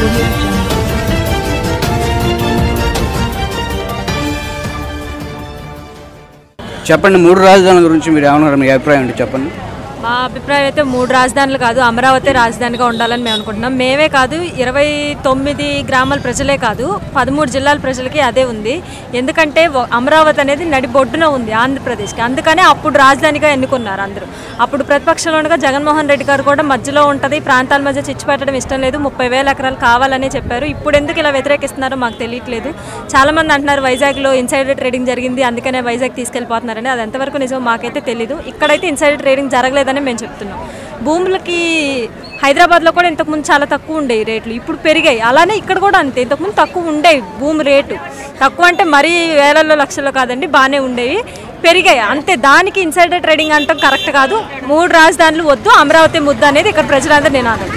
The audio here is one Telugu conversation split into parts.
audio jungle. చెప్పండి మూడు రాజధానుల గురించి మీరు ఏమన్నారు మీ అభిప్రాయం ఏంటి చెప్పండి మా అభిప్రాయం అయితే మూడు రాజధానులు కాదు అమరావతి రాజధానిగా ఉండాలని మేము అనుకుంటున్నాం మేమే కాదు ఇరవై తొమ్మిది గ్రామాల ప్రజలే కాదు పదమూడు జిల్లాల ప్రజలకి అదే ఉంది ఎందుకంటే వ- అమరావతి అనేది నడిబొడ్డున ఉంది ఆంధ్రప్రదేశ్కి అందుకనే అప్పుడు రాజధానిగా ఎన్నుకున్నారు అందరూ అప్పుడు ప్రతిపక్షంలో ఉండగా జగన్మోహన్ రెడ్డి గారు కూడా మధ్యలో ఉంటుంది ప్రాంతాల మధ్య చిచ్చు పెట్టడం ఇష్టం లేదు ముప్పై వేల ఎకరాలు కావాలని చెప్పారు ఇప్పుడు ఎందుకు ఇలా వ్యతిరేకిస్తున్నారో మాకు తెలియట్లేదు చాలామంది అంటున్నారు వైజాగ్లో ఇన్సైడర్ ట్రేడింగ్ జరిగింది అందుకనే వైజాగ్ తీసుకెళ్ళిపోతున్నారని అది ఎంతవరకు నిజం మాకైతే తెలియదు ఇక్కడైతే ఇన్సైడర్ ట్రేడింగ్ జరగలేదని మేము చెప్తున్నాం భూములకి హైదరాబాద్లో కూడా ఇంతకుముందు చాలా తక్కువ ఉండేవి రేట్లు ఇప్పుడు పెరిగాయి అలానే ఇక్కడ కూడా అంతే ఇంతకుముందు తక్కువ ఉండేవి భూమి రేటు తక్కువ అంటే మరీ వేలల్లో లక్షల్లో కాదండి బాగానే ఉండేవి పెరిగాయి అంతే దానికి ఇన్సైడర్ ట్రేడింగ్ అంటాం కరెక్ట్ కాదు మూడు రాజధానులు వద్దు అమరావతి ముద్దు అనేది ఇక్కడ ప్రజలందరూ నినాదం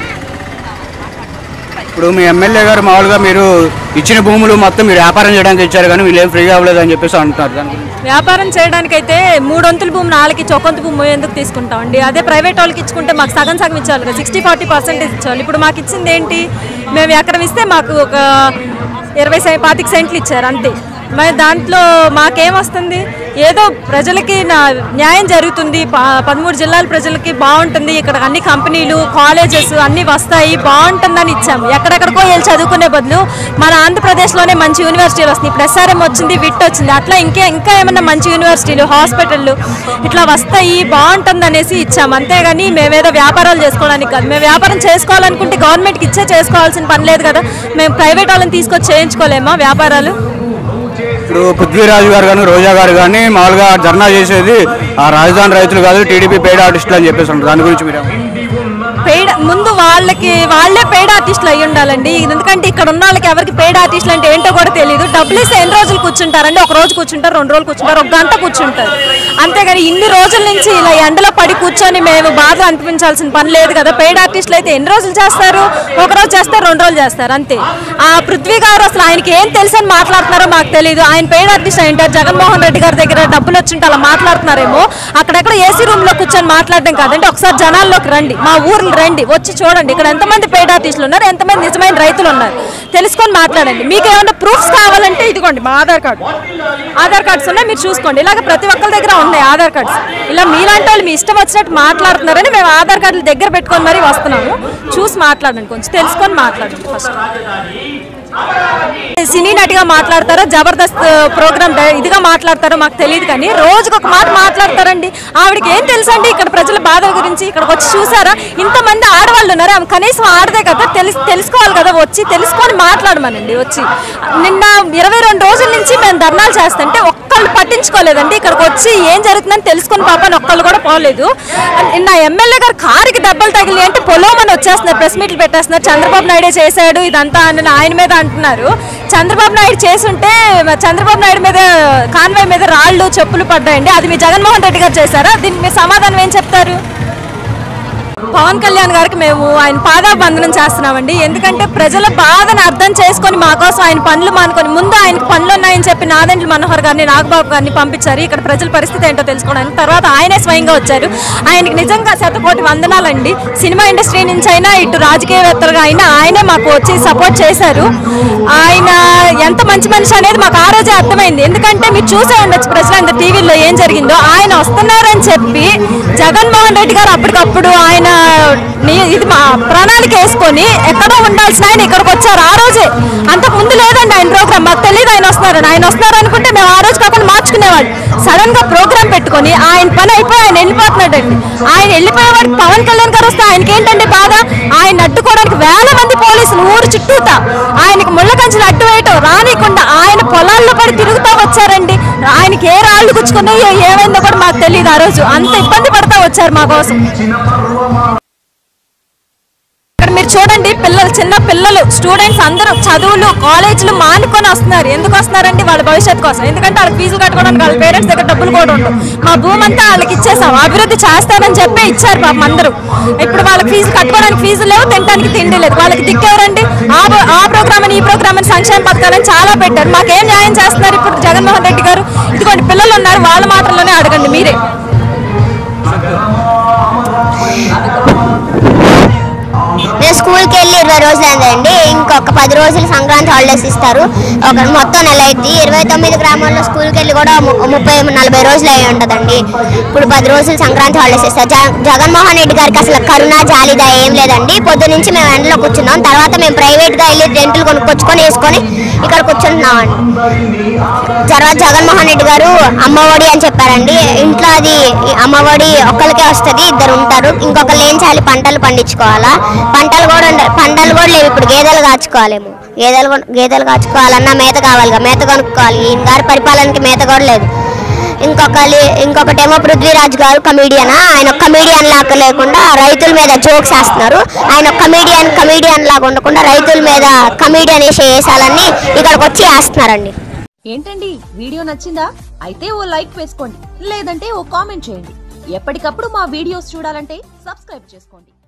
ఇప్పుడు మీ ఎమ్మెల్యే గారు మామూలుగా మీరు ఇచ్చిన భూములు మొత్తం మీరు వ్యాపారం చేయడానికి ఇచ్చారు కానీ వీళ్ళు ఏం ఫ్రీగా అవ్వలేదు అని చెప్పేసి అంటున్నారు దాని గురించి వ్యాపారం చేయడానికైతే మూడొంతుల భూమి నాలుగు చొక్కొంత భూమి ఎందుకు తీసుకుంటామండి అదే ప్రైవేట్ వాళ్ళకి ఇచ్చుకుంటే మాకు సగం సగం ఇచ్చేవాళ్ళు కదా సిక్స్టీ ఫార్టీ పర్సెంటేజ్ ఇచ్చేవాళ్ళు ఇప్పుడు మాకు ఇచ్చింది ఏంటి మేము ఎకరం ఇస్తే మాకు ఒక ఇరవై సె పాతిక సెంట్లు ఇచ్చారు అంతే మరి దాంట్లో మాకేమొస్తుంది ఏదో ప్రజలకి నా న్యాయం జరుగుతుంది ప- పదమూడు జిల్లాల ప్రజలకి బాగుంటుంది ఇక్కడ అన్ని కంపెనీలు కాలేజెస్ అన్నీ వస్తాయి బాగుంటుందని ఇచ్చాము ఎక్కడెక్కడికో వెళ్ళి చదువుకునే బదులు మన ఆంధ్రప్రదేశ్లోనే మంచి యూనివర్సిటీలు వస్తుంది ఇప్పుడు ఎస్ఆర్ఎం వచ్చింది విట్ వచ్చింది అట్లా ఇంకే ఇంకా ఏమన్నా మంచి యూనివర్సిటీలు హాస్పిటళ్ళు ఇట్లా వస్తాయి బాగుంటుంది అనేసి ఇచ్చాము అంతేగాని మేమేదో వ్యాపారాలు చేసుకోవడానికి కాదు మేము వ్యాపారం చేసుకోవాలనుకుంటే గవర్నమెంట్కి ఇచ్చే చేసుకోవాల్సిన పని లేదు కదా మేము ప్రైవేట్ వాళ్ళని తీసుకొచ్చి చేయించుకోలేమా వ్యాపారాలు ఇప్పుడు పృథ్వీరాజు గారు కానీ రోజా గారు కానీ మామూలుగా ధర్నా చేసేది ఆ రాజధాని రైతులు కాదు టీడీపీ పెయిడ్ ఆర్టిస్టులు అని చెప్పేసి అంటారు దాని గురించి మీరు ఏమంటారు? పెయిడ్ ముందు వాళ్ళకి వాళ్ళే పెయిడ్ ఆర్టిస్టులు అయ్యి ఉండాలండి ఎందుకంటే ఇక్కడ ఉన్న వాళ్ళకి ఎవరికి పెయిడ్ ఆర్టిస్టులు అంటే ఏంటో కూడా తెలియదు డబ్బులు ఇస్తే ఎన్ని రోజులు కూర్చుంటారండి ఒక రోజు కూర్చుంటారు రెండు రోజులు కూర్చుంటారు ఒక గంట కూర్చుంటారు అంతేగాని ఇన్ని రోజుల నుంచి ఇలా ఎండలో పడి కూర్చొని మేము బాధ అనిపించాల్సిన పని లేదు కదా పెయిడ్ ఆర్టిస్టులు అయితే ఎన్ని రోజులు చేస్తారు ఒక రోజు చేస్తారు రెండు రోజులు చేస్తారు అంతే ఆ పృథ్వీ గారు అసలు ఆయనకి ఏం తెలుసు అని మాట్లాడుతున్నారో మాకు తెలియదు ఆయన పెయిడ్ ఆర్టిస్ట్ అయింటారు జగన్మోహన్ రెడ్డి గారి దగ్గర డబ్బులు వచ్చింటే అలా మాట్లాడుతున్నారేమో అక్కడెక్కడ ఏసీ రూమ్ లో కూర్చొని మాట్లాడడం కాదండి ఒకసారి జనాల్లోకి రండి మా ఊర్లు రండి వచ్చి చూడండి ఇక్కడ ఎంతమంది పెయిడ్ ఆర్టిస్టులు ఉన్నారు ఎంతమంది నిజమైన రైతులు ఉన్నారు తెలుసుకొని మాట్లాడండి మీకు ఏమైనా ప్రూఫ్స్ కావాలంటే ఇదిగోండి మా ఆధార్ కార్డు ఆధార్ కార్డ్స్ ఉన్నాయి మీరు చూసుకోండి ఇలాగ ప్రతి ఒక్కరి దగ్గర ఉన్నాయి ఆధార్ కార్డ్స్ ఇలా మీలాంటి వాళ్ళు మీ ఇష్టం వచ్చినట్టు మాట్లాడుతున్నారని మేము ఆధార్ కార్డులు దగ్గర పెట్టుకొని మరీ వస్తున్నాము చూసి మాట్లాడండి కొంచెం తెలుసుకొని మాట్లాడండి ఫస్ట్ సినీ నటిగా మాట్లాడతారో జబర్దస్త్ ప్రోగ్రామ్ ఇదిగా మాట్లాడతారో మాకు తెలియదు కానీ రోజుకు ఒక మాట మాట్లాడతారండి ఆవిడకి ఏం తెలుసండి ఇక్కడ ప్రజల బాధల గురించి ఇక్కడికి వచ్చి చూసారా ఇంతమంది ఆడవాళ్ళు ఉన్నారు ఆమె కనీసం ఆడదే కదా తెలుసు తెలుసుకోవాలి కదా వచ్చి తెలుసుకొని మాట్లాడమనండి వచ్చి నిన్న ఇరవై రెండు రోజుల నుంచి మేము ధర్నాలు చేస్తుంటే ఒక్కళ్ళు పట్టించుకోలేదండి ఇక్కడికి వచ్చి ఏం జరుగుతుందని తెలుసుకొని పాపని ఒక్కళ్ళు కూడా పోలేదు నిన్న ఎమ్మెల్యే గారు కారుకి దెబ్బలు తగిలి అంటే పొలోమని వచ్చేస్తున్నారు ప్రెస్ మీట్లు పెట్టేస్తున్నారు చంద్రబాబు నాయుడే చేశాడు ఇదంతా అని ఆయన మీద అంటున్నారు చంద్రబాబు నాయుడు చేసుంటే మ- చంద్రబాబు నాయుడు మీద కాన్వాయ్ మీద రాళ్ళు చెప్పులు పడ్డాయండి అది మీ జగన్మోహన్ రెడ్డి గారు చేశారా దీనికి మీ సమాధానం ఏం చెప్తారు పవన్ కళ్యాణ్ గారికి మేము ఆయన పాదాబంధనం చేస్తున్నామండి ఎందుకంటే ప్రజల బాధను అర్థం చేసుకొని మా కోసం ఆయన పనులు మానుకొని ముందు ఆయనకు పనులు ఉన్నాయని చెప్పి నాదెండ్ల మనోహర్ గారిని నాగబాబు గారిని పంపించారు ఇక్కడ ప్రజల పరిస్థితి ఏంటో తెలుసుకోవడానికి తర్వాత ఆయనే స్వయంగా వచ్చారు ఆయనకి నిజంగా శతకోటి వందనాలండి సినిమా ఇండస్ట్రీ నుంచి అయినా ఇటు రాజకీయవేత్తలుగా అయినా ఆయనే మాకు వచ్చి సపోర్ట్ చేశారు ఆయన ఎంత మంచి మనిషి అనేది మాకు ఆ రోజే అర్థమైంది ఎందుకంటే మీరు చూసే ఉండొచ్చు ప్రజలందరూ టీవీలో ఏం జరిగిందో ఆయన వస్తున్నారని చెప్పి జగన్మోహన్ రెడ్డి గారు అప్పటికప్పుడు ఆయన ని- ఇది మా ప్రణాళిక వేసుకొని ఎక్కడో ఉండాల్సిన ఆయన ఇక్కడికి వచ్చారు ఆ రోజే అంతకు ముందు లేదండి ఆయన ప్రోగ్రామ్ మాకు తెలియదు ఆయన వస్తున్నారని ఆయన వస్తున్నారు అనుకుంటే మేము ఆ రోజు కాకుండా మార్చుకునేవాడు సడన్ గా ప్రోగ్రామ్ పెట్టుకొని ఆయన పని అయిపోయి ఆయన వెళ్ళిపోతున్నాడండి ఆయన వెళ్ళిపోయేవాడు పవన్ కళ్యాణ్ గారు వస్తే ఆయనకి ఏంటండి బాధ ఆయన అడ్డుకోవడానికి వేల మంది పోలీసులు ఊరు చుట్టూతా ఆయనకి ముళ్ళ కంచెలు అడ్డు వేయటం రానికుండా ఆయన పొలాల్లో పడి తిరుగుతూ వచ్చారండి ఆయనకి ఏ రాళ్ళు గుచ్చుకున్నాయో ఏమైందో కూడా మాకు తెలియదు ఆ రోజు అంత ఇబ్బంది పడతా వచ్చారు మా కోసం ఇక్కడ మీరు చూడండి పిల్లలు చిన్న పిల్లలు స్టూడెంట్స్ అందరూ చదువులు కాలేజీలు మానుకొని వస్తున్నారు ఎందుకు వస్తున్నారండి వాళ్ళ భవిష్యత్తు కోసం ఎందుకంటే వాళ్ళకి ఫీజులు కట్టుకోవడానికి వాళ్ళ పేరెంట్స్ దగ్గర డబ్బులు కూడా ఉండవు మా భూమి అంతా వాళ్ళకి ఇచ్చేసాం అభివృద్ధి చేస్తారని చెప్పి ఇచ్చారు పాపం అందరూ ఇప్పుడు వాళ్ళకి ఫీజు కట్టుకోవడానికి ఫీజు లేవు తినడానికి తిండి లేదు వాళ్ళకి దిక్కెవరండి ఆ ప్ర- ఆ ప్రోగ్రామ్ అని ఈ ప్రోగ్రామ్ అని సంక్షేమ పథకాలని చాలా పెట్టారు మాకేం న్యాయం చేస్తున్నారు ఇప్పుడు జగన్మోహన్ రెడ్డి గారు ఇదిగోండి పిల్లలు ఉన్నారు వాళ్ళ మాటల్లోనే అడగండి మీరే నేను స్కూల్కి వెళ్ళి ఇరవై రోజులు అయిందండి ఇంకొక పది రోజులు సంక్రాంతి హాలిడేస్ ఇస్తారు ఒక మొత్తం నెల అయింది ఇరవై తొమ్మిది గ్రామాల్లో స్కూల్కి వెళ్ళి కూడా ము- ముప్పై నలభై రోజులు అయి ఉంటుందండి ఇప్పుడు పది రోజులు సంక్రాంతి హాలిడేస్ ఇస్తారు జ- జగన్మోహన్ రెడ్డి గారికి అసలు కరుణ జాలిదా ఏం లేదండి పొద్దు నుంచి మేము ఎండలో కూర్చున్నాం తర్వాత మేము ప్రైవేట్గా వెళ్ళి రెంట్లు కొనుక్కొచ్చుకొని వేసుకొని ఇక్కడ కూర్చుంటున్నామండి తర్వాత జగన్మోహన్ రెడ్డి గారు అమ్మఒడి అని చెప్పారండి ఇంట్లో అది ఈ అమ్మఒడి ఒక్కరికే వస్తుంది ఇద్దరు ఉంటారు ఇంకొకరు ఏం చేయాలి పంటలు పండించుకోవాలా పంటలు కూడా ఉండ- పంటలు కూడా లేవు ఇప్పుడు గేదెలు కాచుకోవాలేమో గేదెలు కొను- గేదెలు కాచుకోవాలన్నా మేత కావాలిగా మేత కొనుక్కోవాలి ఈయన గారి పరిపాలనకి మేత కూడా లేదు ఇంకొకరి ఇంకొకటేమో పృథ్వీరాజ్ గారు కమీడియన్ ఆయన కమీడియన్ లాగా లేకుండా రైతుల మీద జోక్స్ వేస్తున్నారు ఆయన కమీడియన్ కమీడియన్ లాగా ఉండకుండా రైతుల మీద కమీడియన్ వేసే వేసాలన్నీ ఇక్కడికి వచ్చి వేస్తున్నారండి ఏంటండి వీడియో నచ్చిందా అయితే ఓ లైక్ వేసుకోండి లేదంటే ఓ కామెంట్ చేయండి ఎప్పటికప్పుడు మా వీడియోస్ చూడాలంటే సబ్స్క్రైబ్ చేసుకోండి